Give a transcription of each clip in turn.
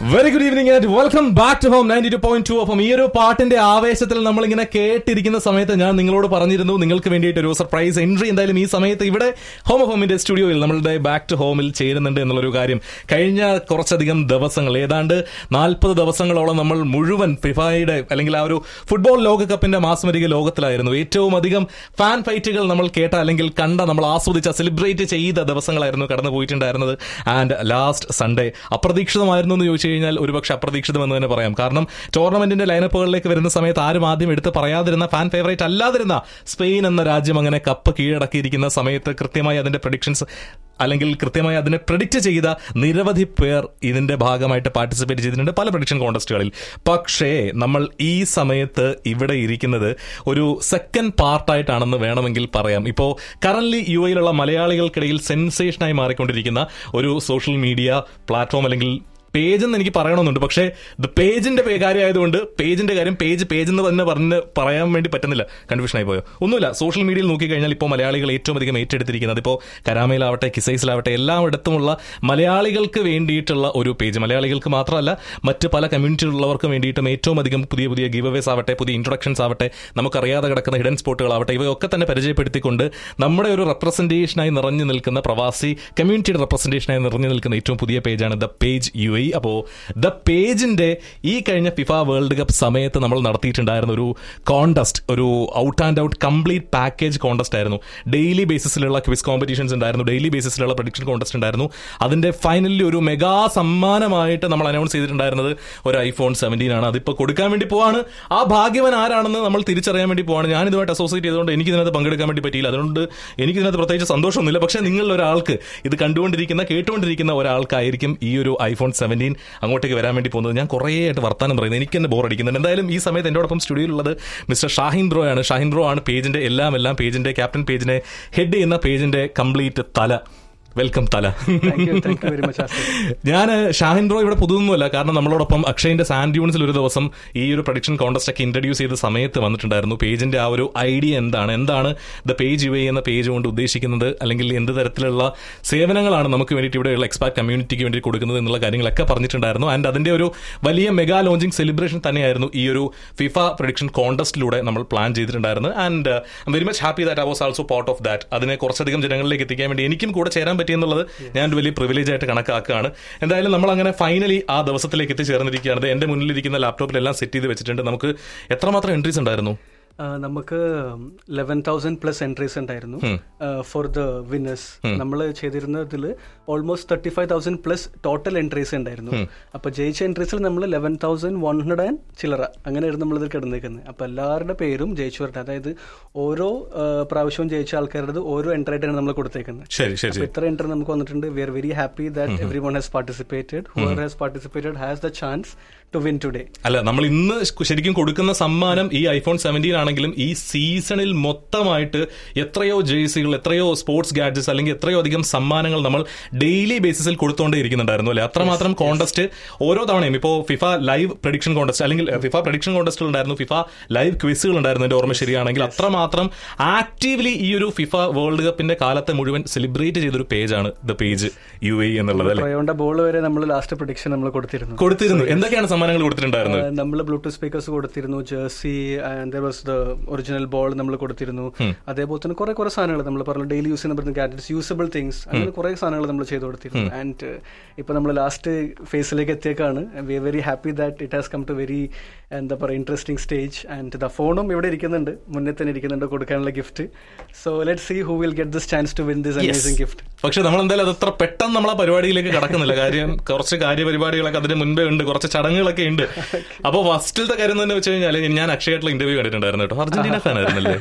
Very good evening and welcome back to home ninety two point two അപ്പം ഈ ഒരു പാട്ടിന്റെ ആവേശത്തിൽ നമ്മൾ ഇങ്ങനെ കേട്ടിരിക്കുന്ന സമയത്ത് ഞാൻ നിങ്ങളോട് പറഞ്ഞിരുന്നു നിങ്ങൾക്ക് വേണ്ടിയിട്ട് ഒരു സർപ്രൈസ് എൻട്രി എന്തായാലും ഈ സമയത്ത് ഇവിടെ ഹോം ഓഫ് ഹോമിന്റെ സ്റ്റുഡിയോയിൽ നമ്മളുടെ ബാക്ക് ടു ഹോമിൽ ചേരുന്നുണ്ട് എന്നുള്ളൊരു കാര്യം കഴിഞ്ഞ കുറച്ചധികം ദിവസങ്ങൾ ഏതാണ്ട് നാൽപ്പത് ദിവസങ്ങളോളം നമ്മൾ മുഴുവൻ ഫിഫായുടെ അല്ലെങ്കിൽ ആ ഒരു ഫുട്ബോൾ ലോകകപ്പിന്റെ മാസ്മരിക ലോകത്തിലായിരുന്നു ഏറ്റവും അധികം ഫാൻ ഫൈറ്റുകൾ നമ്മൾ കേട്ട അല്ലെങ്കിൽ കണ്ട നമ്മൾ ആസ്വദിച്ച സെലിബ്രേറ്റ് ചെയ്ത ദിവസങ്ങളായിരുന്നു കടന്നു പോയിട്ടുണ്ടായിരുന്നത് ആൻഡ് ലാസ്റ്റ് സൺഡേ അപ്രതീക്ഷിതമായിരുന്നു എന്ന് ചോദിച്ചു കഴിഞ്ഞാൽ ഒരുപക്ഷെ അപ്രതീക്ഷിതമെന്ന് തന്നെ പറയാം കാരണം ടൂർണമെന്റിന്റെ ലൈനപ്പുകളിലേക്ക് വരുന്ന സമയത്ത് ആരും ആദ്യം എടുത്ത് പറയാതിരുന്ന ഫാൻ ഫേവറേറ്റ് അല്ലാതിരുന്ന സ്പെയിൻ എന്ന രാജ്യം അങ്ങനെ കപ്പ് കീഴടക്കിയിരിക്കുന്ന സമയത്ത് കൃത്യമായി അതിന്റെ പ്രഡിക്ഷൻസ് അല്ലെങ്കിൽ കൃത്യമായി അതിനെ പ്രഡിക്റ്റ് ചെയ്ത നിരവധി പേർ ഇതിന്റെ ഭാഗമായിട്ട് പാർട്ടിസിപ്പേറ്റ് ചെയ്തിട്ടുണ്ട് പല പ്രഡിക്ഷൻ കോൺടെസ്റ്റുകളിൽ പക്ഷേ നമ്മൾ ഈ സമയത്ത് ഇവിടെ ഇരിക്കുന്നത് ഒരു സെക്കൻഡ് പാർട്ടായിട്ടാണെന്ന് വേണമെങ്കിൽ പറയാം ഇപ്പോൾ കറന്റ് യു എയിലുള്ള മലയാളികൾക്കിടയിൽ സെൻസേഷനായി മാറിക്കൊണ്ടിരിക്കുന്ന ഒരു സോഷ്യൽ മീഡിയ പ്ലാറ്റ്ഫോം അല്ലെങ്കിൽ പേജ് എന്ന് എനിക്ക് പറയണമെന്നുണ്ട് പക്ഷേ ദ പേജിന്റെ കാര്യമായതുകൊണ്ട് പേജിന്റെ കാര്യം പേജ് പേജ് എന്ന് തന്നെ പറഞ്ഞ് പറയാൻ വേണ്ടി പറ്റുന്നില്ല കൺഫ്യൂഷൻ ആയി പോയോ ഒന്നുമില്ല സോഷ്യൽ മീഡിയയിൽ നോക്കിക്കഴിഞ്ഞാൽ ഇപ്പോൾ മലയാളികൾ ഏറ്റവും അധികം ഏറ്റെടുത്തിരിക്കുന്നത് ഇപ്പോൾ കരാമയിലാവട്ടെ കിസൈസിലാവട്ടെ എല്ലായിടത്തുമുള്ള മലയാളികൾക്ക് വേണ്ടിയിട്ടുള്ള ഒരു പേജ് മലയാളികൾക്ക് മാത്രമല്ല മറ്റ് പല കമ്മ്യൂണിറ്റിയിലുള്ളവർക്ക് വേണ്ടിയിട്ടും ഏറ്റവും അധികം പുതിയ പുതിയ ഗീവ് അവേസ് ആവട്ടെ പുതിയ ഇൻട്രൊഡക്ഷൻസ് ആവട്ടെ നമുക്കറിയാതെ കിടക്കുന്ന ഹിഡൻ സ്പോട്ടുകളാവട്ടെ ഇവയൊക്കെ തന്നെ പരിചയപ്പെടുത്തിക്കൊണ്ട് നമ്മുടെ ഒരു റെപ്രസെന്റേഷനായി നിറഞ്ഞു നിൽക്കുന്ന പ്രവാസി കമ്മ്യൂണിറ്റിയുടെ റെപ്രസെന്റേഷനായി നിറഞ്ഞു നിൽക്കുന്ന ഏറ്റവും പുതിയ പേജാണ് ദ പേജ് യു ഐ അപ്പോ ദ പേജിന്റെ ഈ കഴിഞ്ഞ ഫിഫ വേൾഡ് കപ്പ് സമയത്ത് നമ്മൾ നടത്തിയിട്ടുണ്ടായിരുന്ന ഒരു കോണ്ടസ്റ്റ് ഒരു out and out complete package contest ആയിരുന്നു ഡെയിലി ബേസിസിലുള്ള ക്വിസ് കോമ്പറ്റീഷൻസ് ഉണ്ടായിരുന്നു ഡെയിലി ബേസിസിലുള്ള പ്രഡിക്ഷൻ കോണ്ടസ്റ്റ് ഉണ്ടായിരുന്നു അതിന്റെ ഫൈനലി ഒരു മെഗാ സമ്മാനമായിട്ട് നമ്മൾ അനൗൺസ് ചെയ്തിട്ടുണ്ടായിരുന്നത് ഒരു ഐഫോൺ സെവൻറ്റീൻ ആണ് അതിപ്പോൾ കൊടുക്കാൻ വേണ്ടി പോവാണ് ആ ഭാഗ്യവൻ ആരാണെന്ന് നമ്മൾ തിരിച്ചറിയാൻ വേണ്ടി പോവാണ് ഞാൻ ഇതുമായിട്ട് അസോസിയേറ്റ് ചെയ്തുകൊണ്ട് എനിക്ക് ഇതിനകത്ത് പങ്കെടുക്കാൻ വേണ്ടി പറ്റിയില്ല അതുകൊണ്ട് എനിക്ക് ഇതിനകത്ത് പ്രത്യേകിച്ച് സന്തോഷമൊന്നുമില്ല പക്ഷേ നിങ്ങളിൽ ഒരാൾക്ക് ഇത് കണ്ടുകൊണ്ടിരിക്കുന്ന കേട്ടുകൊണ്ടിരിക്കുന്ന ഒരാൾക്കായിരിക്കും ഈ ഒരു ഐഫോൺ സെവൻറ്റീൻ അങ്ങോട്ടേക്ക് വരാൻ വേണ്ടി പോകുന്നത് ഞാൻ കുറേ ആയിട്ട് വർത്താനം പറയുന്നത് എനിക്ക് തന്നെ ബോർ അടിക്കുന്നുണ്ട് എന്തായാലും ഈ സമയത്ത് എന്നോടൊപ്പം സ്റ്റുഡിയോയിലുള്ളത് മിസ്റ്റർ ഷാഹിൻ ബ്രോ ആണ് ഷാഹിൻ ബ്രോ ആണ് പേജിന്റെ എല്ലാം എല്ലാം പേജിന്റെ ക്യാപ്റ്റൻ പേജിനെ ഹെഡ് ചെയ്യുന്ന പേജിന്റെ കംപ്ലീറ്റ് തല വെൽക്കം തല thank you thank you very much Shahin ഷാഹിൻ ബ്രോ ഇവിടെ പുതുതൊന്നുമല്ല കാരണം നമ്മളോടൊപ്പം അക്ഷയന്റെ സാൻഡ് യൂണിസിൽ ഒരു ദിവസം ഈ ഒരു പ്രൊഡിക്ഷൻ കോൺടെസ്റ്റ് ഒക്കെ ഇൻട്രൊഡ്യൂസ് ചെയ്ത സമയത്ത് വന്നിട്ടുണ്ടായിരുന്നു പേജിന്റെ ആ ഒരു ഐഡിയ എന്താണ് എന്താണ് ദ പേജ് യു എന്ന പേജ് കൊണ്ട് ഉദ്ദേശിക്കുന്നത് അല്ലെങ്കിൽ എന്ത് തരത്തിലുള്ള സേവനങ്ങളാണ് നമുക്ക് വേണ്ടിയിട്ട് ഇവിടെയുള്ള എക്സ്പാക്ട് കമ്മ്യൂണിറ്റിക്ക് വേണ്ടി കൊടുക്കുന്നത് എന്നുള്ള കാര്യങ്ങളൊക്കെ പറഞ്ഞിട്ടുണ്ടായിരുന്നു ആൻഡ് അതിന്റെ ഒരു വലിയ മെഗാ ലോഞ്ചിങ് സെലിബ്രേഷൻ തന്നെയായിരുന്നു ഈ ഒരു ഫിഫ പ്രൊഡിക്ഷൻ കോൺടെസ്റ്റിലൂടെ നമ്മൾ പ്ലാൻ ചെയ്തിട്ടുണ്ടായിരുന്നത് and very much happy that I was also part of that അതിനെ കുറച്ചധികം ജനങ്ങളിലേക്ക് എത്തിക്കാൻ വേണ്ടി എനിക്കും കൂടെ ചേരാൻ പറ്റിയെന്നുള്ളത് ഞാൻ ഒരു വലിയ പ്രിവിലേജ് ആയിട്ട് കണക്കാക്കുകയാണ് എന്തായാലും നമ്മൾ അങ്ങനെ ഫൈനലി ആ ദിവസത്തിലേക്ക് എത്തിച്ചേർന്നിരിക്കുകയാണ് എന്റെ മുന്നിലിരിക്കുന്ന ലാപ്ടോപ്പിലെല്ലാം സെറ്റ് ചെയ്ത് വെച്ചിട്ടുണ്ട് നമുക്ക് എത്രമാത്രം എൻട്രീസ് ഉണ്ടായിരുന്നു നമുക്ക് ലെവൻ തൗസൻഡ് പ്ലസ് എൻട്രീസ് ഉണ്ടായിരുന്നു ഫോർ ദ വിന്നേഴ്സ് നമ്മൾ ചെയ്തിരുന്നതിൽ almost thirty five thousand plus total entries ഉണ്ടായിരുന്നു അപ്പൊ ജയിച്ച എൻട്രീസിൽ നമ്മൾ eleven thousand one hundred and ചില്ലറ അങ്ങനെയായിരുന്നു നമ്മളിത് കിടന്നേക്കുന്നത് അപ്പൊ എല്ലാവരുടെ പേരും ജയിച്ചവരുടെ അതായത് ഓരോ പ്രാവശ്യവും ജയിച്ച ആൾക്കാരുടെ ഓരോ എൻട്രി ആയിട്ടാണ് നമ്മൾ കൊടുത്തേക്കുന്നത് ശരി ശരി അപ്പൊ ഇത്ര എൻട്രി നമുക്ക് വന്നിട്ടുണ്ട് we are very happy that every one has participated whoever has participated has the chance to win today അല്ല നമ്മൾ ഇന്ന് ശരിക്കും കൊടുക്കുന്ന സമ്മാനം ഈ ഐഫോൺ സെവൻറ്റീൻ ആണെങ്കിലും ഈ സീസണിൽ മൊത്തമായിട്ട് എത്രയോ ജേഴ്സികൾ എത്രയോ സ്പോർട്സ് ഗാഡ്ജറ്റ്സ് അല്ലെങ്കിൽ എത്രയോ അധികം സമ്മാനങ്ങൾ നമ്മൾ ഡെയിലി ബേസിസിൽ കൊടുത്തുകൊണ്ടേ ഇരിക്കുന്നുണ്ടായിരുന്നു അല്ലെ അത്രമാത്രം കോൺടെസ്റ്റ് ഓരോ തവണയും ഇപ്പോൾ ഫിഫ ലൈവ് പ്രഡിക്ഷൻ കോൺടെസ്റ്റ് അല്ലെങ്കിൽ ഫിഫ പ്രഡിക്ഷൻ കോൺടെസ്റ്റുകൾ ഉണ്ടായിരുന്നു ഫിഫ ലൈവ് ക്വിസുകൾ ഉണ്ടായിരുന്നു എന്റെ ഓർമ്മ ശരിയാണെങ്കിൽ അത്രമാത്രം ആക്റ്റീവ്ലി ഈ ഒരു ഫിഫ വേൾഡ് കപ്പിന്റെ കാലത്തെ മുഴുവൻ സെലിബ്രേറ്റ് ചെയ്തൊരു പേജാണ് ദ പേജ് യു എ എന്നുള്ളത് അല്ലെ പ്രയോണ്ട ബോൾ വരെ നമ്മൾ ലാസ്റ്റ് പ്രഡിക്ഷൻ നമ്മൾ കൊടുത്തിരുന്നു കൊടുത്തിരുന്നു എന്തൊക്കെയാണ് സമ്മാനങ്ങൾ കൊടുത്തിട്ടുണ്ടായിരുന്നത് നമ്മൾ ബ്ലൂടൂത്ത് സ്പീക്കേഴ്സ് കൊടുത്തിരുന്നു jersey and was the original ball നമ്മൾ കൊടുത്തിരുന്നു അതേപോലെ തന്നെ കുറെ കുറെ സാധനങ്ങൾ നമ്മൾ പറഞ്ഞു ഡെയിലി യൂസ് ചെയ്യുന്ന പറയുന്ന ഗാഡ്ജറ്റ്സ് യൂസബിൾ തിങ്സ് അങ്ങനെ കുറെ സാധനങ്ങൾ നമ്മൾ ചെയ്തു കൊടുത്തിരുന്നു ആൻഡ് ഇപ്പൊ നമ്മൾ ലാസ്റ്റ് ഫേസിലേക്ക് എത്തിയേക്കാണ് we very happy that it has come to very എന്താ പറയുക ഇൻട്രസ്റ്റിംഗ് സ്റ്റേജ് ആൻഡ് ദ ഫോണും ഇവിടെ ഇരിക്കുന്നുണ്ട് മുന്നേ തന്നെ ഇരിക്കുന്നുണ്ട് കൊടുക്കാനുള്ള gift so let see who will get this chance to win this amazing gift പക്ഷെ നമ്മൾ എന്തായാലും അത് അത്ര പെട്ടെന്ന് നമ്മളെ പരിപാടിയിലേക്ക് കടക്കുന്നില്ല കാര്യം കുറച്ച് കാര്യപരിപാടികളൊക്കെ അതിന് മുൻപേ ഉണ്ട് കുറച്ച് ചടങ്ങുകളൊക്കെ ഉണ്ട് അപ്പൊ ഫസ്റ്റിലത്തെ കാര്യം തന്നെ വെച്ച് കഴിഞ്ഞാൽ ഞാൻ അക്ഷയായിട്ടുള്ള ഇന്റർവ്യൂ കണ്ടിട്ടുണ്ടായിരുന്നു കേട്ടോ അർജന്റീന ഫാൻ ആയിരുന്നല്ലേ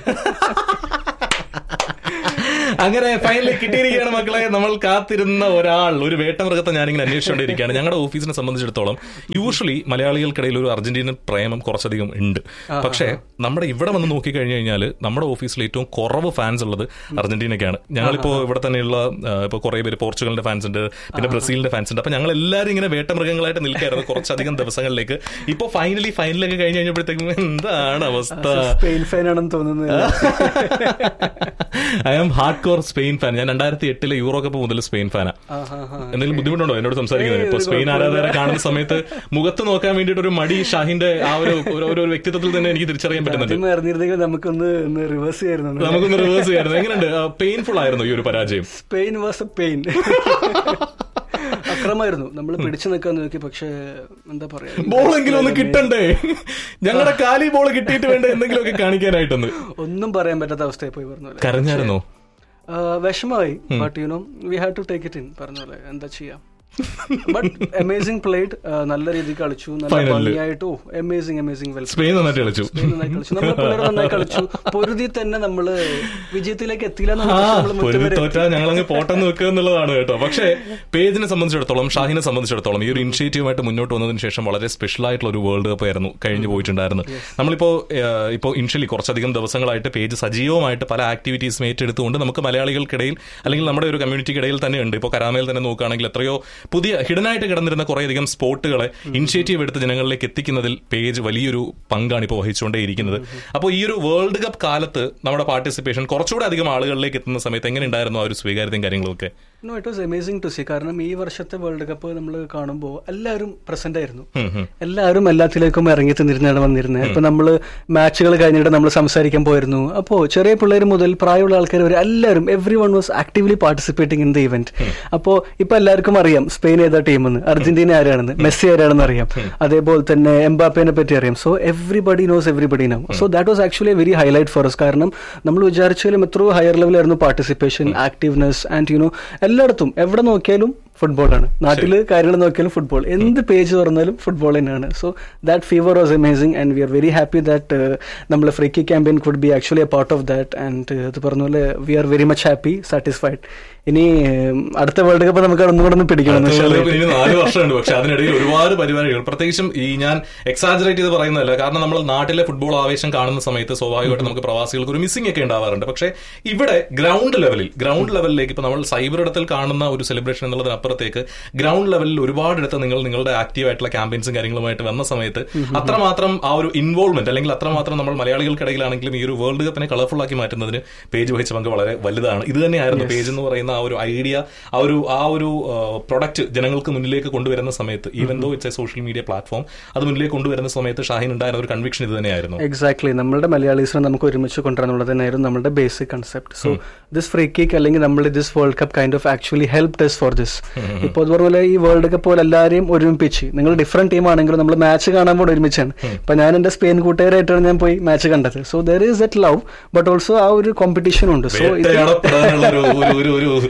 അങ്ങനെ ഫൈനലി കിട്ടിയിരിക്കുകയാണ് മക്കളെ നമ്മൾ കാത്തിരുന്ന ഒരാൾ ഒരു വേട്ടമൃഗത്തെ ഞാനിങ്ങനെ അന്വേഷിച്ചുകൊണ്ടിരിക്കുകയാണ് ഞങ്ങളുടെ ഓഫീസിനെ സംബന്ധിച്ചിടത്തോളം യൂഷ്വലി മലയാളികൾക്കിടയിൽ ഒരു അർജന്റീനൻ പ്രേമം കുറച്ചധികം ഉണ്ട് പക്ഷേ നമ്മുടെ ഇവിടെ വന്ന് നോക്കിക്കഴിഞ്ഞു കഴിഞ്ഞാൽ നമ്മുടെ ഓഫീസിൽ ഏറ്റവും കുറവ് ഫാൻസ് ഉള്ളത് അർജന്റീനയ്ക്കാണ് ഞങ്ങളിപ്പോ ഇവിടെ തന്നെയുള്ള ഇപ്പൊ കുറെ പേര് പോർച്ചുഗലിന്റെ ഫാൻസ് ഉണ്ട് പിന്നെ ബ്രസീലിന്റെ ഫാൻസ് ഉണ്ട് അപ്പൊ ഞങ്ങൾ എല്ലാവരും ഇങ്ങനെ വേട്ടമൃഗങ്ങളായിട്ട് നിൽക്കായിരുന്നു കുറച്ചധികം ദിവസങ്ങളിലേക്ക് ഇപ്പൊ ഫൈനലി ഫൈനലൊക്കെ കഴിഞ്ഞ് കഴിഞ്ഞപ്പോഴത്തേക്കും എന്താണ് അവസ്ഥ സ്പെയിൻ ഫാൻ ആണെന്ന് തോന്നുന്നത് I am hard core Spain fan ഞാൻ രണ്ടായിരത്തി എട്ടിലെ യൂറോ കപ്പ് മുതൽ സ്പെയിൻ ഫാനാ എന്തെങ്കിലും ബുദ്ധിമുട്ടുണ്ടോ എന്നോട് സംസാരിക്കുന്നത് ഇപ്പൊ സ്പെയിൻ ആരാധകരെ കാണുന്ന സമയത്ത് മുഖത്ത് നോക്കാൻ വേണ്ടിയിട്ട് ഒരു മടി ഷാഹിന്റെ ആ ഒരു ഒരു- ഒരു വ്യക്തിത്വത്തിൽ തന്നെ എനിക്ക് തിരിച്ചറിയാൻ പറ്റുന്നുണ്ട് ആദ്യമേ അറിഞ്ഞിരുന്നെങ്കിൽ നമുക്കൊന്ന് ഒന്ന് റിവേഴ്സ് ചെയ്യായിരുന്നു നമുക്കൊന്ന് റിവേഴ്സ് ചെയ്യായിരുന്നു എങ്ങനെയുണ്ട് പെയിൻഫുൾ ആയിരുന്നു ഈ ഒരു പരാജയം സ്പെയിൻ വാസ് എ പെയിൻ അക്രമായിരുന്നു നമ്മൾ പിടിച്ചു നിൽക്കാൻ നോക്കി പക്ഷേ എന്താ പറയാ ബോളെങ്കിലും ഒന്ന് കിട്ടണ്ടേ ഞങ്ങളുടെ കാലി ബോൾ കിട്ടിയിട്ട് വേണ്ട എന്തെങ്കിലുമൊക്കെ കാണിക്കാനായിട്ടൊന്ന് ഒന്നും പറയാൻ പറ്റാത്ത അവസ്ഥയിൽ പോയി പറഞ്ഞ പോലെ കരഞ്ഞായിരുന്നോ ആ, വിഷമമായി but you know we have to take it in പറഞ്ഞ പോലെ എന്താ ചെയ്യാം ബട്ട് അമേസിംഗ് പ്ലേഡ് നല്ല രീതിയിൽ കളിച്ചു നല്ല Final ല്. ഭംഗിയായിട്ട് oh amazing amazing well Spain നന്നായിട്ട് കളിച്ചു നന്നായി കളിച്ചു നമ്മുടെ പിള്ളേർ നന്നായി കളിച്ചു പൊരുതി തന്നെ നമ്മള് വിജയത്തിലേക്ക് എത്തിയില്ല ആ പൊരുതി തോറ്റാ ഞങ്ങൾ അങ്ങ് പോട്ടെന്ന് വെക്കുക എന്നുള്ളതാണ് കേട്ടോ പക്ഷേ പേജിനെ സംബന്ധിച്ചിടത്തോളം ഷാഹിനെ സംബന്ധിച്ചിടത്തോളം ഈ ഒരു ഇനിഷ്യേറ്റീവുമായിട്ട് മുന്നോട്ട് വന്നതിന് ശേഷം വളരെ സ്പെഷ്യൽ ആയിട്ടുള്ള ഒരു വേൾഡ് കപ്പ് ആയിരുന്നു കഴിഞ്ഞു പോയിട്ടുണ്ടായിരുന്നത് നമ്മളിപ്പോ ഏഹ്, ഇപ്പോ ഇൻഷ്യലി കുറച്ചധികം ദിവസങ്ങളായിട്ട് പേജ് സജീവമായിട്ട് പല ആക്ടിവിറ്റീസും ഏറ്റെടുത്തുകൊണ്ട് നമുക്ക് മലയാളികൾക്കിടയിൽ അല്ലെങ്കിൽ നമ്മുടെ ഒരു കമ്മ്യൂണിറ്റിക്കിടയിൽ തന്നെ ഉണ്ട് ഇപ്പോൾ കരാമയിൽ തന്നെ നോക്കുകയാണെങ്കിൽ എത്രയോ പുതിയ ഹിഡനായിട്ട് കിടന്നിരുന്ന കുറേയധികം സ്പോട്ടുകളെ ഇനിഷ്യേറ്റീവ് എടുത്ത് ജനങ്ങളിലേക്ക് എത്തിക്കുന്നതിൽ പേജ് വലിയൊരു പങ്കാണ് ഇപ്പോൾ വഹിച്ചുകൊണ്ടേയിരിക്കുന്നത് അപ്പോൾ ഈ ഒരു വേൾഡ് കപ്പ് കാലത്ത് നമ്മുടെ പാർട്ടിസിപ്പേഷൻ കുറച്ചുകൂടെ അധികം ആളുകളിലേക്ക് എത്തുന്ന സമയത്ത് എങ്ങനെ ഉണ്ടായിരുന്നു ആ ഒരു സ്വീകാര്യതയും കാര്യങ്ങളൊക്കെ no it was amazing to see കാരണം ഈ വർഷത്തെ വേൾഡ് കപ്പ് നമ്മൾ കാണുമ്പോൾ എല്ലാവരും പ്രസന്റ് ആയിരുന്നു എല്ലാവരും എല്ലാത്തിലേക്കും ഇറങ്ങി തിന്നിരുന്നാണ് വന്നിരുന്നത് ഇപ്പൊ നമ്മൾ മാച്ചുകൾ കഴിഞ്ഞിട്ട് നമ്മൾ സംസാരിക്കാൻ പോയിരുന്നു അപ്പോൾ ചെറിയ പിള്ളേർ മുതൽ പ്രായമുള്ള ആൾക്കാർ വരെ എല്ലാവരും every one was actively participating in the event അപ്പോൾ ഇപ്പൊ എല്ലാവർക്കും അറിയാം സ്പെയിൻ ഏതാ ടീമെന്ന് അർജന്റീന ആരാണെന്ന് മെസ്സി ആരാണെന്ന് അറിയാം അതേപോലെ തന്നെ എംബാപ്പേനെ പറ്റി അറിയാം so everybody knows everybody know so that was actually a very highlight for us കാരണം നമ്മൾ വിചാരിച്ചാലും എത്രയോ ഹയർ ലെവലായിരുന്നു participation activeness and you know എല്ലായിടത്തും എവിടെ നോക്കിയാലും ഫുട്ബോളാണ് നാട്ടില് കാര്യങ്ങൾ നോക്കിയാലും ഫുട്ബോൾ എന്ത് പേജ് തുറന്നാലും ഫുട്ബോൾ തന്നെയാണ് so that fever was amazing and we are very happy that നമ്മൾ free kick campaign could be actually a part of that ആൻഡ് ഇത് പറഞ്ഞ പോലെ we are very much happy satisfied ഇനി ഉം, അടുത്ത വേൾഡ് കപ്പ് നമുക്ക് ഒന്നും കൂടെ ഒന്ന് പിടിക്കണം അടുത്ത എന്ന് വേൾഡ് വെച്ചാല് കപ്പ് ഇനി നാല് വർഷമുണ്ട് പക്ഷെ അതിനിടയിൽ ഒരുപാട് പരിപാടികൾ പ്രത്യേകിച്ചും ഈ ഞാൻ എക്സാജറേറ്റ് ചെയ്ത് പറയുന്നതല്ല കാരണം നമ്മൾ നാട്ടിലെ ഫുട്ബോൾ ആവേശം കാണുന്ന സമയത്ത് സ്വാഭാവികമായിട്ട് നമുക്ക് പ്രവാസികൾക്ക് ഒരു മിസ്സിംഗ് ഒക്കെ ഉണ്ടാവാറുണ്ട് പക്ഷേ ഇവിടെ ഗ്രൗണ്ട് ലെവലിൽ ഗ്രൗണ്ട് ലെവലിലേക്ക് ഇപ്പൊ നമ്മൾ സൈബർ ഇടത്തിൽ കാണുന്ന ഒരു സെലിബ്രേഷൻ എന്നുള്ളതിനപ്പുറത്തേക്ക് ഗ്രൗണ്ട് ലെവലിൽ ഒരുപാടിടത്ത് നിങ്ങൾ നിങ്ങളുടെ ആക്റ്റീവ് ആയിട്ടുള്ള ക്യാമ്പയിൻസും കാര്യങ്ങളുമായിട്ട് വന്ന സമയത്ത് അത്രമാത്രം ആ ഒരു ഇൻവോൾവ്മെന്റ് അല്ലെങ്കിൽ അത്രമാത്രം നമ്മൾ മലയാളികൾക്കിടയിലാണെങ്കിലും ഈ ഒരു വേൾഡ് കപ്പിനെ കളർഫുൾ ആക്കി മാറ്റുന്നതിന് പേജ് വഹിച്ച പങ്ക് വളരെ വലുതാണ് ഇത് തന്നെയായിരുന്നു പേജ് എന്ന് പറയുന്ന ആ ഒരു ഐഡിയ ആ ഒരു ആ ഒരു പ്രൊഡക്റ്റ് ജനങ്ങൾക്ക് മുന്നിലേക്ക് കൊണ്ടുവരുന്ന സമയത്ത് even though it's a social media platform അത് മുന്നിലേക്ക് കൊണ്ടുവരുന്ന സമയത്ത് ഷാഹിൻ ഉണ്ടായിരുന്ന ഒരു കൺവിക്ഷൻ ഇത് തന്നെയായിരുന്നു എക്സാക്ട്ലി നമ്മളുടെ മലയാളീസിനെ നമുക്ക് ഒരുമിച്ച് കൊണ്ടുവരാന്നുള്ളത് തന്നെയായിരുന്നു നമ്മുടെ basic concept so this free kick അല്ലെങ്കിൽ നമ്മൾ this world cup kind of actually help does for this ഇപ്പോൾ അതുപോലെ ഈ വേൾഡ് കപ്പ് പോലെ എല്ലാവരെയും ഒരുമിപ്പിച്ച് നിങ്ങൾ ഡിഫറെന്റ് ടീം ആണെങ്കിലും നമ്മൾ മാച്ച് കാണാൻ പോലും ഒരുമിച്ചാണ് ഇപ്പൊ ഞാൻ എന്റെ സ്പെയിൻ കൂട്ടുകാരായിട്ടാണ് ഞാൻ പോയി മാച്ച് കണ്ടത് so there is that love but also ആ ഒരു കോമ്പറ്റീഷൻ ഉണ്ട് സോ ഇത് വേട്ടയാടപ്പെടാനുള്ള ഒരു ഒരു ഒരു ഒരു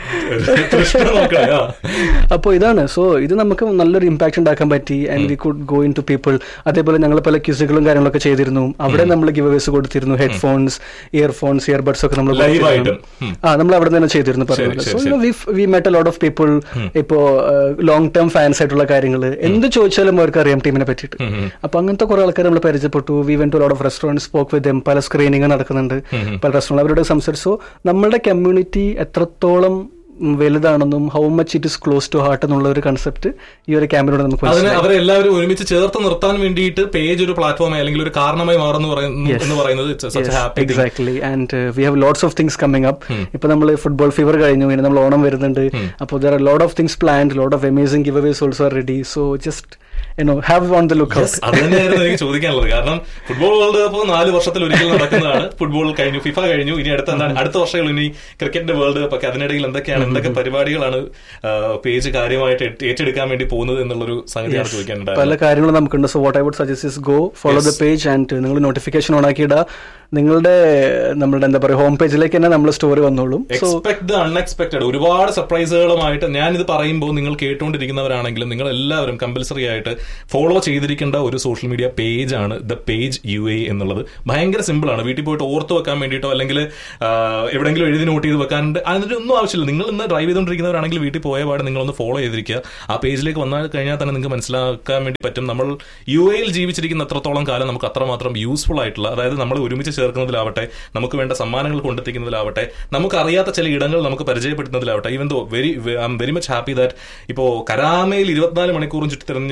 തൃഷ്ണ നോക്കണേ ആ. അപ്പോൾ ഇതാണ് സോ ഇത് നമുക്ക് നല്ലൊരു ഇമ്പാക്ട് ഉണ്ടാക്കാൻ പറ്റി and we could go into people അതേപോലെ ഞങ്ങൾ പല ക്യൂസുകളും കാര്യങ്ങളൊക്കെ ചെയ്തിരുന്നു അവിടെ നമ്മൾ ഗിവ് അവേസ് കൊടുത്തിരുന്നു ഹെഡ്ഫോൺസ് ഇയർഫോൺസ് ഇയർബഡ്സ് ഒക്കെ നമ്മൾ Live കൊടുത്തിരുന്നു. ആയിട്ടും. ആ നമ്മൾ അവിടെ തന്നെ ചെയ്തിരുന്നു പറഞ്ഞത് ശരി, so we met a lot of people ഇപ്പോ ലോങ് ടേം ഫാൻസ് ആയിട്ടുള്ള കാര്യങ്ങൾ എന്ത് ചോദിച്ചാലും അവർക്ക് അറിയാം ടീമിനെ പറ്റിയിട്ട് അപ്പൊ അങ്ങനത്തെ കുറെ ആൾക്കാർ നമ്മൾ പരിചയപ്പെട്ടു we went to lot of restaurant spoke with them പല സ്ക്രീനിങ് നടക്കുന്നുണ്ട് പല റെസ്റ്റോറൻറ്റ് അവരോട് സംസാരിച്ചു നമ്മളുടെ കമ്മ്യൂണിറ്റി എത്രത്തോളം ഉം, വലുതാണെന്നും how much it is close to heart എന്നുള്ള ഒരു കൺസെപ്റ്റ് ഈ ഒരു ക്യാമ്പിലൂടെ നമുക്ക് അതിന് മനസ്സിലായി. അവരെല്ലാവരും ഒരുമിച്ച് ചേർത്ത് നിർത്താൻ വേണ്ടിയിട്ട് പേജ് ഒരു പ്ലാറ്റ്ഫോമായി അല്ലെങ്കിൽ ഒരു കാരണമായി മാറുന്നു പറയുന്നു എന്ന് പറയുന്നത് such happy exactly and we have lots of things coming up ഇപ്പൊ നമ്മൾ ഫുട്ബോൾ ഫീവർ കഴിഞ്ഞു ഇനി നമ്മൾ ഓണം വരുന്നുണ്ട് അപ്പോൾ there are lot of things planned lot of amazing giveaways also are ready so just you know have on the look out അത് തന്നെയായിരുന്നു എനിക്ക് ചോദിക്കാനുള്ളത് കാരണം ഫുട്ബോൾ വേൾഡ് കപ്പ് നാല് വർഷത്തിൽ ഒരിക്കൽ നടക്കുന്നതാണ് ഫുട്ബോൾ കഴിഞ്ഞു ഫിഫ കഴിഞ്ഞു ഇനി അടുത്ത എന്താണ് അടുത്ത വർഷങ്ങൾ ഇനി ക്രിക്കറ്റിന്റെ വേൾഡ് കപ്പ് ഒക്കെ അതിനിടയിൽ എന്തൊക്കെയാണ് എന്തൊക്കെ പരിപാടികളാണ് ആ, പേജ് കാര്യമായിട്ട് ഏറ്റ് ഏറ്റെടുക്കാൻ വേണ്ടി പോകുന്നത് എന്നുള്ളൊരു സംഗതിയാണ് ചോദിക്കാനുണ്ടായത് പല കാര്യങ്ങളും നമുക്കുണ്ട് so what I would suggest is go follow the page and നിങ്ങൾ നോട്ടിഫിക്കേഷൻ ഓൺ ആക്കിയിടുക നിങ്ങളുടെ നമ്മളുടെ എന്താ പറയുക ഹോം പേജിലേക്ക് തന്നെ നമ്മൾ സ്റ്റോറി വന്നോളും സോ എക്സ്പെക്ട് ദ അൺഎക്സ്പെക്ടഡ് ഒരുപാട് സർപ്രൈസുകളുമായിട്ട് ഞാൻ ഇത് പറയുമ്പോൾ നിങ്ങൾ കേട്ടുകൊണ്ടിരിക്കുന്നവരാണെങ്കിലും നിങ്ങൾ എല്ലാവരും കമ്പൽസറി ആയിട്ട് ഫോളോ ചെയ്തിരിക്കേണ്ട ഒരു സോഷ്യൽ മീഡിയ പേജ് ആണ് ദ പേജ് യു എ എന്നുള്ളത് ഭയങ്കര സിമ്പിൾ ആണ് വീട്ടിൽ പോയിട്ട് ഓർത്ത് വെക്കാൻ വേണ്ടിയിട്ടോ അല്ലെങ്കിൽ ആ, എവിടെയെങ്കിലും എഴുതി നോട്ട് ചെയ്ത് വെക്കാനുണ്ട് അതിന്റെ ഒന്നും ആവശ്യമില്ല നിങ്ങൾ ഇന്ന് ഡ്രൈവ് ചെയ്തുകൊണ്ടിരിക്കുന്നവരാണെങ്കിൽ വീട്ടിൽ പോയ പാട് നിങ്ങളൊന്ന് ഫോളോ ചെയ്തിരിക്കുക ആ പേജിലേക്ക് വന്നാൽ കഴിഞ്ഞാൽ തന്നെ നിങ്ങൾക്ക് മനസ്സിലാക്കാൻ വേണ്ടി പറ്റും നമ്മൾ യു എയിൽ ജീവിച്ചിരിക്കുന്ന അത്രത്തോളം കാലം നമുക്ക് അത്രമാത്രം യൂസ്ഫുൾ ആയിട്ടുള്ള അതായത് നമ്മൾ ഒരുമിച്ച് ചേർക്കുന്നതിലാവട്ടെ നമുക്ക് വേണ്ട സമ്മാനങ്ങൾ കൊണ്ടെത്തിക്കുന്നതിലാവട്ടെ നമുക്ക് അറിയാത്ത ചില ഇടങ്ങൾ നമുക്ക് പരിചയപ്പെടുത്തുന്നതിലാവട്ടെ even though very I'm very much happy that ഇപ്പോ കരാമയിൽ ഇരുപത്തിനാല് മണിക്കൂറും ചുറ്റിത്തിരിഞ്ഞ് നടക്കുന്ന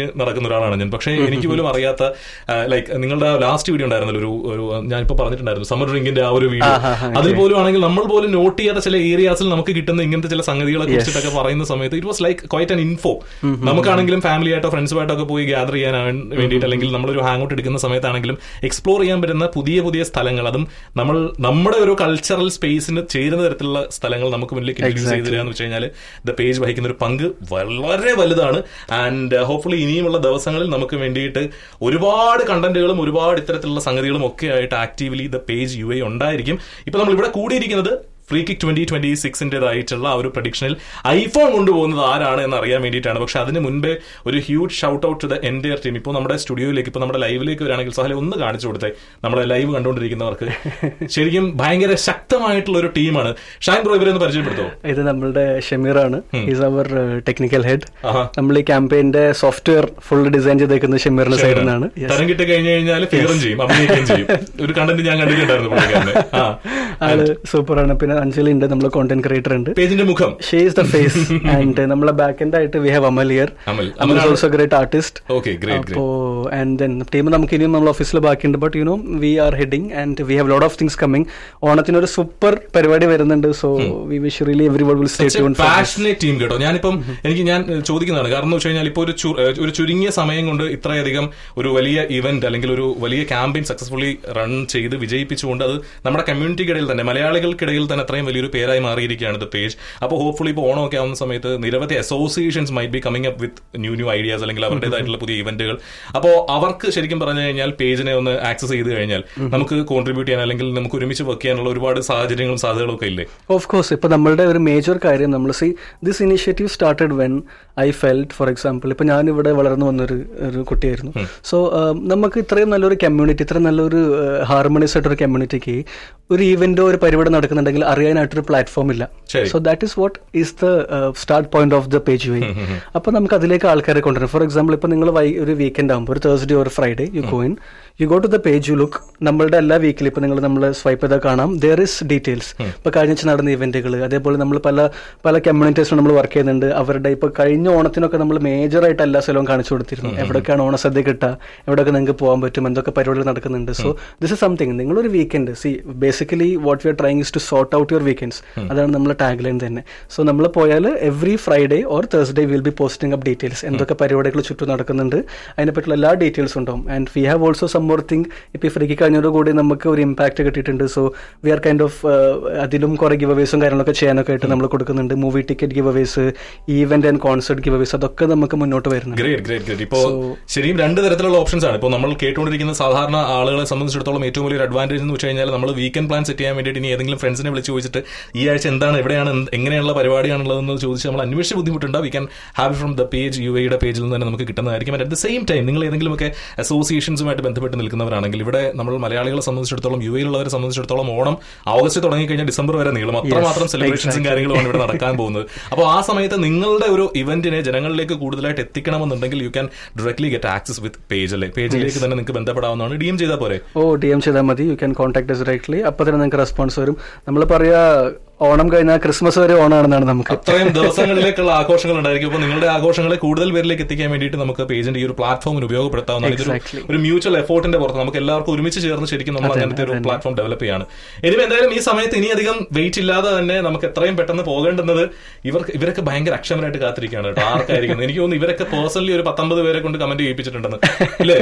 വളർന്ന ഒരാളാണ് ഞാൻ പക്ഷേ എനിക്ക് പോലും അറിയാത്ത ലൈക്ക് നിങ്ങളുടെ ലാസ്റ്റ് വീഡിയോ ഉണ്ടായിരുന്നല്ലോ ഒരു ഒരു ഞാനിപ്പോ പറഞ്ഞിട്ടുണ്ടായിരുന്നു സമ്മർ ഡ്രിങ്കിന്റെ ആ ഒരു വീഡിയോ ആഹാ, okay. അതിൽ പോലും ആണെങ്കിൽ നമ്മൾ പോലും നോട്ട് ചെയ്യാത്ത ചില ഏരിയാസിൽ നമുക്ക് കിട്ടുന്ന ഇങ്ങനത്തെ ചില സംഗതികളെ കുറിച്ചിട്ടൊക്കെ പറയുന്ന സമയത്ത് it was like quite an info നമുക്കാണെങ്കിലും ഫാമിലി ആയിട്ടോ ഫ്രണ്ട്സുമായിട്ടോ ഒക്കെ പോയി ഗ്യാദർ ചെയ്യാൻ വേണ്ടിയിട്ട് അല്ലെങ്കിൽ നമ്മളൊരു ഹാങ് ഔട്ട് എടുക്കുന്ന സമയത്താണെങ്കിലും എക്സ്പ്ലോർ ചെയ്യാൻ പറ്റുന്ന പുതിയ പുതിയ സ്ഥലങ്ങൾ അതും നമ്മൾ നമ്മുടെ ഒരു കൾച്ചറൽ സ്പേസിന് ചേരുന്ന തരത്തിലുള്ള സ്ഥലങ്ങൾ നമുക്ക് മുന്നിലേക്ക് ഇൻട്രൊഡ്യൂസ് ചെയ്ത് തരിക എന്ന് വെച്ച് കഴിഞ്ഞാൽ ദ പേജ് വഹിക്കുന്ന ഒരു പങ്ക് വളരെ വലുതാണ് ആൻഡ് ഹോപ്പ്ഫുള്ളി ഇനിയുമുള്ള ദിവസങ്ങളിൽ നമുക്ക് വേണ്ടിയിട്ട് ഒരുപാട് കണ്ടന്റുകളും ഒരുപാട് ഇത്തരത്തിലുള്ള സംഗതികളും ഒക്കെ ആയിട്ട് actively the page U I ഉണ്ടായിരിക്കും ഇപ്പൊ നമ്മൾ ഇവിടെ കൂടിയിരിക്കുന്നത് ഫ്രീ കിക്ക് ട്വന്റി ട്വന്റി സിക്സിന്റേതായിട്ടുള്ള ആ ഒരു പ്രഡിക്ഷനിൽ ഐഫോൺ കൊണ്ടുപോകുന്നത് ആരാണ് എന്ന് അറിയാൻ വേണ്ടിയിട്ടാണ് പക്ഷെ അതിന് മുൻപേ ഒരു huge shout out to the entire team ഇപ്പോൾ നമ്മുടെ സ്റ്റുഡിയോയിലേക്ക് ഇപ്പോൾ നമ്മുടെ ലൈവിലേക്ക് വരാണെങ്കിൽ സഹല ഒന്ന് കാണിച്ചു കൊടുത്തേ നമ്മളെ ലൈവ് കണ്ടുകൊണ്ടിരിക്കുന്നവർക്ക് ശരിക്കും ഭയങ്കര ശക്തമായിട്ടുള്ള ഒരു ടീമാണ് ഷാൻ ബ്രോ ഇവരെ ഒന്ന് പരിചയപ്പെടുത്തോ ഇത് നമ്മളുടെ ഷമീറാണ് ഈസ് അവർ ടെക്നിക്കൽ ഹെഡ് ആഹാ. നമ്മൾ ഈ ക്യാമ്പയിന്റെ സോഫ്റ്റ്വെയർ ഫുൾ ഡിസൈൻ ചെയ്തേക്കുന്നത് ഷമീറിന്റെ സൈഡിൽ നിന്നാണ് Yes. തരം കിട്ടി കഴിഞ്ഞു കഴിഞ്ഞാൽ ഫിഗറും ചെയ്യും അഭിനയിക്കുകയും ചെയ്യും ഒരു കണ്ടന്റ് ഞാൻ കണ്ടിട്ടുണ്ടായിരുന്നു പുള്ളിക്കാരനെ ആ ആള് സൂപ്പറാണ് പിന്നെ അഞ്ജലി ഉണ്ട് നമ്മളെ കോണ്ടന്റ് ക്രിയേറ്റർ ഉണ്ട് പേജിന്റെ മുഖം she is the face and നമ്മളെ ബാക്ക് എൻഡ് ആയിട്ട് വി ഹാവ് അമൽ ഇയർ അമൽ. അമൽ അമലാണ്- also great artist okay great അപ്പോ ആൻഡ് ദെൻ ടീം നമുക്ക് ഇനിയും നമ്മൾ ഓഫീസിൽ ബാക്കിയുണ്ട് but you know we are heading and we have lot of things coming ഓണത്തിന് ഒരു സൂപ്പർ പരിപാടി വരുന്നുണ്ട് so we wish really every will stay tune passionate team കേട്ടോ ഞാനിപ്പം എനിക്ക് ഞാൻ ഏഹ്, ചോദിക്കുന്നതാണ് കാരണം എന്ന് വെച്ച് കഴിഞ്ഞാൽ ഇപ്പോൾ ഒരു ചു- ഏഹ്, ഒരു ചുരുങ്ങിയ സമയം കൊണ്ട് ഇത്രയധികം ഒരു വലിയ ഇവന്റ് അല്ലെങ്കിൽ ഒരു വലിയ ക്യാമ്പയിൻ സക്സസ്ഫുള്ളി റൺ ചെയ്ത് വിജയിപ്പിച്ചുകൊണ്ട് അത് നമ്മുടെ കമ്മ്യൂണിറ്റിക്കിടയിൽ തന്നെ മലയാളികൾക്കിടയിൽ തന്നെ അത്രയും വലിയൊരു പേരായി മാറിയിരിക്കുകയാണ് ദ പേജ് അപ്പോൾ ഹോപ്പ്ഫുള്ളി ഇപ്പോൾ ഓണമൊക്കെ ആവുന്ന സമയത്ത് നിരവധി associations might be coming up with new new ideas അല്ലെങ്കിൽ അവരുടേതായിട്ടുള്ള പുതിയ ഇവന്റുകൾ അപ്പോൾ അവർക്ക് ശരിക്കും പറഞ്ഞു കഴിഞ്ഞാൽ പേജിനെ ഒന്ന് ആക്സസ് ചെയ്ത് കഴിഞ്ഞാൽ നമുക്ക് കോൺട്രിബ്യൂട്ട് ചെയ്യാൻ അല്ലെങ്കിൽ നമുക്ക് ഒരുമിച്ച് വർക്ക് ചെയ്യാനുള്ള ഒരുപാട് സാഹചര്യങ്ങളും സാധ്യതകളും ഒക്കെ ഇല്ലേ ഓഫ് കോഴ്സ് ഇപ്പൊ നമ്മളുടെ ഒരു മേജർ കാര്യം നമ്മൾ see this initiative started when I felt for example ഇപ്പൊ ഞാൻ ഇവിടെ വളർന്നു വന്നൊരു ഒരു കുട്ടിയായിരുന്നു സോ നമുക്ക് ഇത്രയും നല്ലൊരു കമ്മ്യൂണിറ്റി ഇത്രയും നല്ലൊരു ഹാർമോണിയസ് ആയിട്ടൊരു കമ്മ്യൂണിറ്റിക്ക് ഒരു ഈവന്റോ ഒരു പരിപാടി നടക്കുന്നുണ്ടെങ്കിൽ അറിയാനായിട്ടൊരു പ്ലാറ്റ്ഫോം ഇല്ല ശരി. So that is what is the start point of the page way അപ്പൊ നമുക്ക് അതിലേക്ക് ആൾക്കാരെ കൊണ്ടുവരും ഫോർ എക്സാമ്പിൾ ഇപ്പൊ നിങ്ങൾ ഒരു വീക്കെൻഡ് ആകുമ്പോൾ ഒരു തേഴ്സ്ഡേ ഒരു Friday you go in you go to the page you look നമ്മളുടെ എല്ലാ വീക്കിലും ഇപ്പൊ നിങ്ങൾ നമ്മൾ സ്വൈപ്പ് ചെയ്താൽ കാണാം ദർ ഇസ് ഡീറ്റെയിൽസ് ഇപ്പൊ കഴിഞ്ഞ ആഴ്ച നടന്ന ഇവന്റുകൾ അതേപോലെ നമ്മൾ പല പല കമ്മ്യൂണിറ്റീസിലും നമ്മൾ വർക്ക് ചെയ്യുന്നുണ്ട് അവരുടെ ഇപ്പൊ കഴിഞ്ഞ ഓണത്തിനൊക്കെ നമ്മൾ മേജർ ആയിട്ട് എല്ലാ സ്ഥലവും കാണിച്ചു കൊടുത്തിരുന്നു എവിടെയൊക്കെയാണ് ഓണസദ്യ കിട്ടുക എവിടെയൊക്കെ നിങ്ങൾക്ക് പോകാൻ പറ്റും എന്തൊക്കെ പരിപാടികൾ നടക്കുന്നുണ്ട് സോ ദിസ് ഇസ് സംതിങ് നിങ്ങളൊരു weekend see basically what we are trying is to sort out your weekends അതാണ് നമ്മുടെ ടാഗ് ലൈൻ തന്നെ സോ നമ്മൾ പോയാൽ every Friday or Thursday will be posting up details എന്തൊക്കെ പരിപാടികൾ ചുറ്റും നടക്കുന്നുണ്ട് അതിനെപ്പറ്റിയുള്ള എല്ലാ ഡീറ്റെയിൽസും ഉണ്ടാവും and we have also some more thing ഇപ്പൊ ഫ്രീക്ക് കഴിഞ്ഞോടുകൂടി നമുക്ക് ഒരു ഇമ്പാക്ട് കിട്ടിയിട്ടുണ്ട് so we are kind of അതിലും കുറെ ഗിവ് അവേസും കാര്യങ്ങളൊക്കെ ചെയ്യാനൊക്കെ ആയിട്ട് നമ്മൾ കൊടുക്കുന്നുണ്ട് movie ticket giveaways event and concert giveaways അതൊക്കെ നമുക്ക് മുന്നോട്ട് വരുന്നുണ്ട് ഗ്രേറ്റ് ഗ്രേറ്റ് ഗ്രേറ്റ് ഇപ്പോ ശരിയും രണ്ട് തരത്തിലുള്ള ഓപ്ഷൻസ് ആണ് ഇപ്പോൾ നമ്മൾ കേട്ടുകൊണ്ടിരിക്കുന്ന സാധാരണ ആളുകളെ സംബന്ധിച്ചിടത്തോളം ഏറ്റവും വലിയൊരു അഡ്വാൻറ്റേജ് എന്ന് വെച്ച് കഴിഞ്ഞാൽ നമ്മൾ വീക്കെൻഡ് പ്ലാൻ സെറ്റ് ചെയ്യാൻ വേണ്ടിയിട്ട് ഇനി ഏതെങ്കിലും ഫ്രണ്ട്സിനെ വിളിച്ച് ചോദിച്ചിട്ട് ഈ ആഴ്ച എന്താണ് എവിടെയാണ് എന്ത്- എങ്ങനെയുള്ള പരിപാടിയാണുള്ളതെന്ന് ചോദിച്ച് നമ്മൾ അന്വേഷിച്ച് ബുദ്ധിമുട്ടുണ്ട് we can have from the page U എയുടെ പേജിൽ നിന്ന് തന്നെ നമുക്ക് കിട്ടുന്നതായിരിക്കും അറ്റ് ദ സെയിം ടൈം നിങ്ങൾ ഏതെങ്കിലുമൊക്കെ അസോസിയേഷൻസുമായിട്ട് ബന്ധപ്പെട്ട് നിൽക്കുന്നവരാണെങ്കിൽ ഇവിടെ നമ്മൾ മലയാളികളെ സംബന്ധിച്ചിടത്തോളം യു എയിലുള്ളവരെ സംബന്ധിച്ചിടത്തോളം ഓണം ഓഗസ്റ്റ് തുടങ്ങി കഴിഞ്ഞാൽ ഡിസംബർ വരെ നീളും അത്രമാത്രം സെലിബ്രേഷൻസും കാര്യങ്ങളുമാണ് ഇവിടെ നടക്കാൻ പോകുന്നത് അപ്പോൾ ആ സമയത്ത് നിങ്ങളുടെ ഒരു ഇവന്റിനെ ജനങ്ങളിലേക്ക് കൂടുതലായിട്ട് എത്തിക്കണമെന്നുണ്ടെങ്കിൽ you can directly get access with page അല്ലേ പേജിലേക്ക് തന്നെ നിങ്ങൾക്ക് ബന്ധപ്പെടാവുന്നതാണ് ഡി എം ചെയ്താൽ പോരെ ഓ ഡി എം ചെയ്താൽ മതി യു ക്യാൻ കോൺടാക്ട് ഡയറക്ട്ലി അപ്പൊ തന്നെ നിങ്ങൾക്ക് റെസ്പോൺസ് വരും നമ്മൾ പറയാ ഓണം കഴിഞ്ഞാൽ ക്രിസ്മസ് വരെ ഓണാണെന്നാണ് നമുക്ക് അത്രയും ദിവസങ്ങളിലേക്കുള്ള ആഘോഷങ്ങൾ ഉണ്ടായിരിക്കും അപ്പോൾ നിങ്ങളുടെ ആഘോഷങ്ങളെ കൂടുതൽ പേരിലേക്ക് എത്തിക്കാൻ വേണ്ടിയിട്ട് നമുക്ക് പേജിന്റെ ഈ ഒരു പ്ലാറ്റ്ഫോമിന് ഉപയോഗപ്പെടുത്താവുന്നതാണ് ഇതൊരു Exactly. ഒരു മ്യൂച്വൽ എഫോർട്ടിന്റെ പുറത്ത് നമുക്ക് എല്ലാവർക്കും ഒരുമിച്ച് ചേർന്ന് ശരിക്കും നമ്മൾ അങ്ങനത്തെ ഒരു പ്ലാറ്റ്ഫോം ഡെവലപ്പ് ചെയ്യാണ് ഇനി എന്തായാലും ഈ സമയത്ത് ഇനി അധികം വെയിറ്റ് ഇല്ലാതെ തന്നെ നമുക്ക് എത്രയും പെട്ടെന്ന് പോകേണ്ടുന്നത് ഇവർക്ക് ഇവരൊക്കെ ഭയങ്കര അക്ഷമരായിട്ട് കാത്തിരിക്കുകയാണ് കേട്ടോ ആർക്കായിരിക്കും എനിക്ക് തോന്നുന്നു ഇവരൊക്കെ പേഴ്സണലി ഒരു പത്തൊമ്പത് പേരെ കൊണ്ട് കമന്റ് ചെയ്യിപ്പിച്ചിട്ടുണ്ടെന്ന് ഇല്ലേ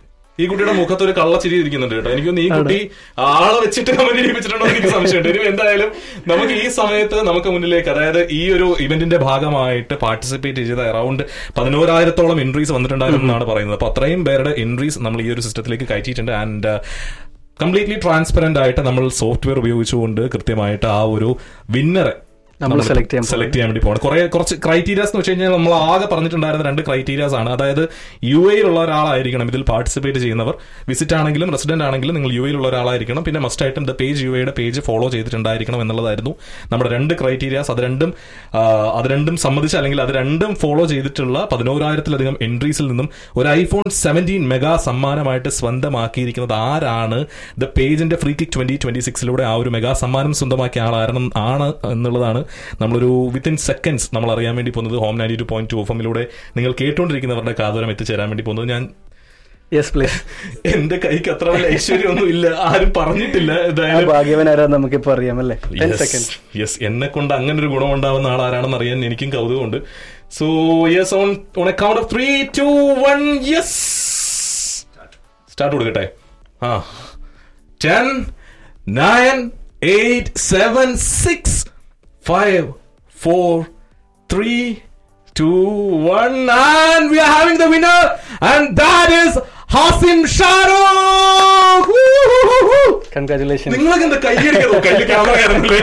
ഈ കുട്ടിയുടെ മുഖത്ത് ഒരു കള്ളച്ചിരി ഇരിക്കുന്നുണ്ട് കേട്ടോ എനിക്ക് തോന്നുന്നു ഈ കുട്ടി ആളെ വെച്ചിട്ട് കമന്റ് ചെയ്യിപ്പിച്ചിട്ടുണ്ടോ എന്ന് എനിക്ക് സംശയമുണ്ട് ഇനി എന്തായാലും നമുക്ക് ഈ സമയത്ത് നമുക്ക് മുന്നിലേക്ക് അതായത് ഈ ഒരു ഇവന്റിന്റെ ഭാഗമായിട്ട് പാർട്ടിസിപ്പേറ്റ് ചെയ്ത അറൌണ്ട് പതിനോരായിരത്തോളം എൻട്രീസ് വന്നിട്ടുണ്ടായിരുന്നു എന്നാണ് പറയുന്നത് അപ്പൊ അത്രയും പേരുടെ എൻട്രീസ് നമ്മൾ ഈ ഒരു സിസ്റ്റത്തിലേക്ക് കയറ്റിയിട്ടുണ്ട് ആൻഡ് കംപ്ലീറ്റ്ലി ട്രാൻസ്പെറന്റ് ആയിട്ട് നമ്മൾ സോഫ്റ്റ്വെയർ ഉപയോഗിച്ചുകൊണ്ട് കൃത്യമായിട്ട് ആ ഒരു വിന്നറെ നമ്മൾ സെലക്ട് ചെയ്യാൻ സെലക്ട് ചെയ്യാൻ വേണ്ടി പോകണം കുറെ കുറച്ച് ക്രൈറ്റീരിയാസ് എന്ന് വെച്ച് കഴിഞ്ഞാൽ നമ്മൾ ആകെ പറഞ്ഞിട്ടുണ്ടായിരുന്ന രണ്ട് ക്രൈറ്റീരിയാസ് ആണ് അതായത് യു എയിലുള്ള ഒരാളായിരിക്കണം ഇതിൽ പാർട്ടിസിപ്പേറ്റ് ചെയ്യുന്നവർ വിസിറ്റ് ആണെങ്കിലും റെസിഡന്റ് ആണെങ്കിലും നിങ്ങൾ യു എയിലുള്ള ഒരാളായിരിക്കണം പിന്നെ മസ്റ്റ് ആയിട്ടും ദ പേജ് യു എയുടെ പേജ് ഫോളോ ചെയ്തിട്ടുണ്ടായിരിക്കണം എന്നുള്ളതായിരുന്നു നമ്മുടെ രണ്ട് ക്രൈറ്റീരിയാസ് അത് രണ്ടും ആ, അത് രണ്ടും സമ്മതിച്ച് അല്ലെങ്കിൽ അത് രണ്ടും ഫോളോ ചെയ്തിട്ടുള്ള പതിനോരായിരത്തിലധികം എൻട്രീസിൽ നിന്നും ഒരു ഐഫോൺ സെവൻറ്റീൻ മെഗാ സമ്മാനമായിട്ട് സ്വന്തമാക്കിയിരിക്കുന്നത് ആരാണ് ദ പേജിന്റെ ഫ്രീ കിക്ക് ട്വന്റി ട്വന്റി സിക്സിലൂടെ ആ ഒരു മെഗാ സമ്മാനം സ്വന്തമാക്കിയ ആളാരണം ആണ് എന്നുള്ളതാണ് നമ്മളൊരു വിത്തിൻ സെക്കൻഡ്സ് നമ്മൾ അറിയാൻ വേണ്ടി പോകുന്നത് home ninety two point two എഫമിലൂടെ നിങ്ങൾ കേട്ടുകൊണ്ടിരിക്കുന്നവരുടെ കാതോരം എത്തിച്ചേരാൻ വേണ്ടി പോകുന്നത് ഞാൻ യെസ് പ്ലീസ് എന്റെ കൈക്ക് അത്ര വലിയ ഐശ്വര്യമൊന്നും ഇല്ല ആരും പറഞ്ഞിട്ടില്ല ആ എന്തായാലും ഭാഗ്യവൻ ആരാ നമുക്കിപ്പോ അറിയാം അല്ലേ ടെൻ സെക്കൻഡ് യെസ് എന്നെ കൊണ്ട് അങ്ങനെ ഒരു ഗുണം ഉണ്ടാവുന്ന ആൾ ആരാണെന്ന് അറിയാൻ എനിക്കും കൗതുകമുണ്ട് so yes on on a count of three two one yes start കൊടുക്കട്ടെ ആ ten nine eight seven six five four three two one and we are having the winner and that is Hasim Shahrukh congratulation നിങ്ങളൊക്കെ എന്താ കൈയടിക്കുന്നു കയ്യിൽ camera കയറുന്നില്ലേ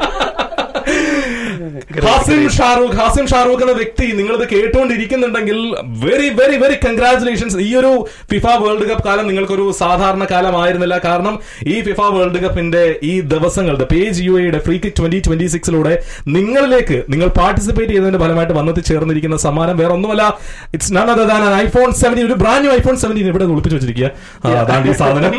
ഹാസിം ഷാറൂഖ് ഹാസിം ഷാറൂഖ് എന്ന വ്യക്തി നിങ്ങളിത് കേട്ടുകൊണ്ടിരിക്കുന്നുണ്ടെങ്കിൽ വെരി വെരി വെരി കൺഗ്രാചുലേഷൻസ് ഈ ഒരു ഫിഫ വേൾഡ് കപ്പ് കാലം നിങ്ങൾക്കൊരു സാധാരണ കാലമായിരുന്നില്ല കാരണം ഈ ഫിഫ വേൾഡ് കപ്പിന്റെ ഈ ദിവസങ്ങളുടെ പേജ് യു എയുടെ ഫ്രീ കിക്ക് ട്വന്റി ട്വന്റി സിക്സിലൂടെ നിങ്ങളിലേക്ക് നിങ്ങൾ പാർട്ടിസിപ്പേറ്റ് ചെയ്തതിന്റെ ഫലമായിട്ട് വന്നെത്തി ചേർന്നിരിക്കുന്ന സമ്മാനം വേറെ ഒന്നുമല്ല it's none other than iPhone seventeen ഒരു ബ്രാൻഡ് ന്യൂ ഐഫോൺ സെവൻറ്റീൻ ഇവിടെ ഒളിപ്പിച്ച് വെച്ചിരിക്കുക ആ, അതാണ് ഈ സാധനം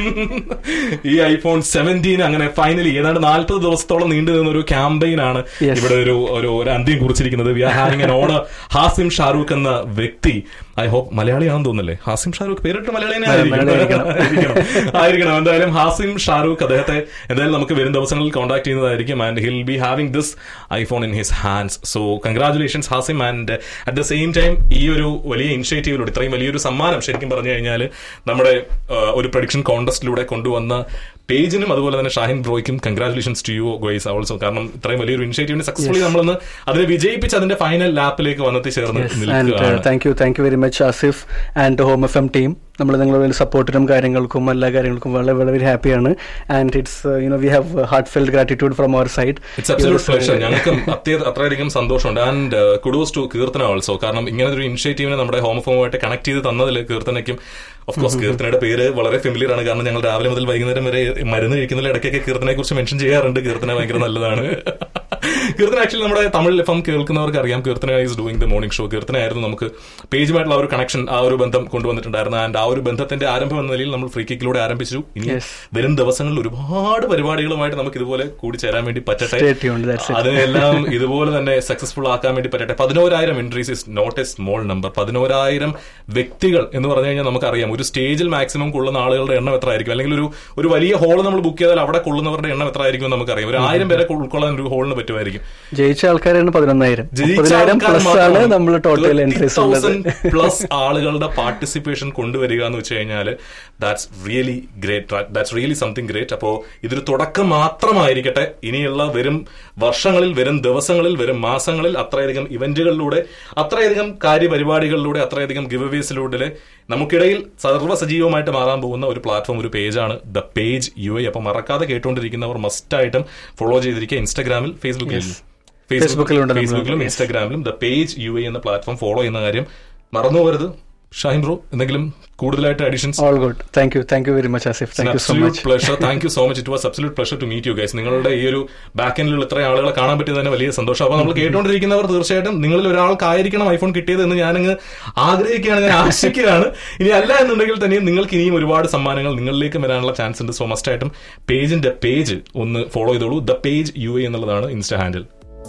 ഈ ഐഫോൺ സെവൻറ്റീൻ അങ്ങനെ ഫൈനലി ഏതാണ്ട് നാൽപ്പത് ദിവസത്തോളം നീണ്ടു നിന്ന ഒരു ക്യാമ്പയിൻ ആണ് Yes. ഇവിടെ ഒരു ഒരു ഒരു അന്ത്യം കുറിച്ചിരിക്കുന്നത് we are having an honour Hasim Shahrukh എന്ന വ്യക്തി ഐ ഹോപ്പ് മലയാളിയാണെന്ന് തോന്നുന്നല്ലേ ഹാസിം ഷാറൂഖ് പേരിട്ട് മലയാളി തന്നെ ആയിരിക്കും. മലയാളിയായിരിക്കണം. ആയിരിക്കണം ആയിരിക്കണം എന്തായാലും ഹാസിം ഷാറൂഖ് അദ്ദേഹത്തെ എന്തായാലും നമുക്ക് വരും ദിവസങ്ങളിൽ കോൺടാക്ട് ചെയ്യുന്നതായിരിക്കും and he'll be having this iPhone in his hands so congratulations Hasim and at the same time ഈ ഒരു വലിയ ഇനിഷ്യേറ്റീവിലൂടെ ഇത്രയും വലിയൊരു സമ്മാനം ശരിക്കും പറഞ്ഞു കഴിഞ്ഞാൽ നമ്മുടെ ആ, ഒരു പ്രൊഡിക്ഷൻ കോൺടെസ്റ്റിലൂടെ കൊണ്ടുവന്ന പേജിനും അതുപോലെ തന്നെ ഷാഹിൻ ബ്രോയ്ക്കും congratulations to you guys also കാരണം ഇത്രയും വലിയൊരു ഇനിഷ്യേറ്റീവിനെ സക്സസ്ഫുള്ളി നമ്മളൊന്ന് അതിനെ വിജയിപ്പിച്ച് അതിന്റെ ഫൈനൽ ലാപ്പിലേക്ക് വന്നെത്തി ചേർന്ന് ആൻഡ് നിൽക്കുകയാണ് thank you thank you very much Asif and home F M team നമ്മൾ നിങ്ങളുടെ സപ്പോർട്ടിനും കാര്യങ്ങൾക്കും എല്ലാ കാര്യങ്ങൾക്കും വളരെ വളരെ ഹാപ്പിയാണ് and it's you know we have heartfelt gratitude from our side it's absolute pleasure ഞങ്ങൾക്കും അത്യ അത്രയധികം സന്തോഷമുണ്ട് and kudos to Keerthana also കാരണം ഇങ്ങനെ ഒരു ഇനിഷ്യേറ്റീവിനെ നമ്മുടെ ഹോം ഫോമുമായിട്ട് കണക്ട് ചെയ്ത് തന്നതിൽ കീർത്തനയ്ക്കും ഓഫ് കോഴ്സ് കീർത്തനയുടെ പേര് വളരെ ഫെമിലിയർ ആണ് കാരണം ഞങ്ങൾ രാവിലെ മുതൽ വൈകുന്നേരം വരെ മരുന്ന് കഴിക്കുന്നതിൽ ഇടയ്ക്കൊക്കെ കീർത്തനയെ കുറിച്ച് മെൻഷൻ ചെയ്യാറുണ്ട് കീർത്തന ഭയങ്കര നല്ലതാണ് കീർത്തന ആക്ച്വലി നമ്മുടെ തമിഴ് എഫ് എം കേൾക്കുന്നവർക്ക് അറിയാം Keerthana is doing the morning show Keerthana ആയിരുന്നു നമുക്ക് പേജുമായിട്ടുള്ള ആ ഒരു കണക്ഷൻ ആ ഒരു ബന്ധം കൊണ്ടുവന്നിട്ടുണ്ടായിരുന്നു ആൻഡ് ആ ഒരു ബന്ധത്തിന്റെ ആരംഭം എന്ന നിലയിൽ നമ്മൾ ഫ്രീ കിക്കിലൂടെ ആരംഭിച്ചു ഇനി Yes. വരും ദിവസങ്ങളിൽ ഒരുപാട് പരിപാടികളുമായിട്ട് നമുക്ക് ഇതുപോലെ കൂടി ചേരാൻ വേണ്ടി പറ്റട്ടെ Stay tuned, that's it. അതിനെല്ലാം ഇതുപോലെ തന്നെ സക്സസ്ഫുൾ ആക്കാൻ വേണ്ടി പറ്റട്ടെ പതിനോരായിരം entries is not a small number പതിനോരായിരം വ്യക്തികൾ എന്ന് പറഞ്ഞു കഴിഞ്ഞാൽ നമുക്കറിയാം ഒരു സ്റ്റേജിൽ മാക്സിമം കൊള്ളുന്ന ആളുകളുടെ എണ്ണം എത്ര ആയിരിക്കും അല്ലെങ്കിൽ ഒരു ഒരു വലിയ ഹോൾ നമ്മൾ ബുക്ക് ചെയ്താൽ അവിടെ കൊള്ളുന്നവരുടെ എണ്ണം എത്ര ആയിരിക്കും എന്ന് നമുക്കറിയാം ഒരു ആയിരം പേരെ ഉൾക്കൊള്ളാൻ ഒരു ഹോളിന് പറ്റുമായിരിക്കും ജയിച്ച ആൾക്കാരാണ് പതിനൊന്നായിരം മുപ്പതിനായിരം പ്ലസ് ആണ് നമ്മൾ ടോട്ടൽ എൻട്രീസ് ഉള്ളത് പ്ലസ് ആളുകളുടെ പാർട്ടിസിപ്പേഷൻ കൊണ്ടുവരിക എന്ന് വെച്ച് കഴിഞ്ഞാൽ that's really great that's really something great അപ്പോ ഇതൊരു തുടക്കം മാത്രമായിരിക്കട്ടെ ഇനിയുള്ള വരും വർഷങ്ങളിൽ വരും ദിവസങ്ങളിൽ വരും മാസങ്ങളിൽ അത്രയധികം ഇവന്റുകളിലൂടെ അത്രയധികം കാര്യപരിപാടികളിലൂടെ അത്രയധികം ഗിവ് അവേസിലൂടെ നമുക്കിടയിൽ സർവ്വസജീവമായിട്ട് മാറാൻ പോകുന്ന ഒരു പ്ലാറ്റ്ഫോം ഒരു പേജാണ് ദ പേജ് യു എ അപ്പൊ മറക്കാതെ കേട്ടുകൊണ്ടിരിക്കുന്നവർ മസ്റ്റായിട്ടും ഫോളോ ചെയ്തിരിക്കുക ഇൻസ്റ്റാഗ്രാമിൽ ഫേസ്ബുക്കിൽ ഫേസ്ബുക്കിലുണ്ട് നമ്മൾ. ഫേസ്ബുക്കിലും ഇൻസ്റ്റാഗ്രാമിലും ദ പേജ് യു എ എന്ന പ്ലാറ്റ്ഫോം ഫോളോ ചെയ്യുന്ന കാര്യം മറന്നു പോകരുത് ഷാഹിൻ ബ്രോ എന്തെങ്കിലും കൂടുതലായിട്ട് additions all good thank you thank you very much Asif thank you so much pleasure thank you so much it was absolute pleasure to meet you guys നിങ്ങളുടെ ഈ ഒരു ബാക്ക് എൻഡിലുള്ള ഇത്രയും ആളുകളെ കാണാൻ പറ്റിയത് തന്നെ വലിയ സന്തോഷം അപ്പൊ നമ്മൾ കേട്ടുകൊണ്ടിരിക്കുന്നവർ തീർച്ചയായിട്ടും നിങ്ങളിൽ ഒരാൾക്കായിരിക്കണം ഐഫോൺ കിട്ടിയത് എന്ന് ഞാനങ്ങ് ആഗ്രഹിക്കുകയാണ് ഞാൻ ആശിക്കുകയാണ് ഇനി അല്ല എന്നുണ്ടെങ്കിൽ തന്നെ നിങ്ങൾക്ക് ഇനിയും ഒരുപാട് സമ്മാനങ്ങൾ നിങ്ങളിലേക്ക് വരാനുള്ള ചാൻസ് ഉണ്ട് സോ മസ്റ്റ് ആയിട്ടും പേജിന്റെ പേജ് ഒന്ന് ഫോളോ ചെയ്തോളൂ ദ പേജ് യു എ എന്നുള്ളതാണ് insta handle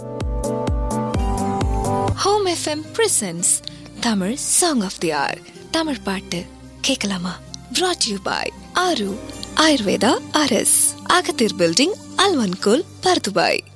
home FM presents Tamil song of the hour Tamil பாட்டு கேட்கலாமா brought you by Aaru Ayurveda அரஸ் அகத்தீர் பில்டிங் அல்வன்கோல் பர்துபாய்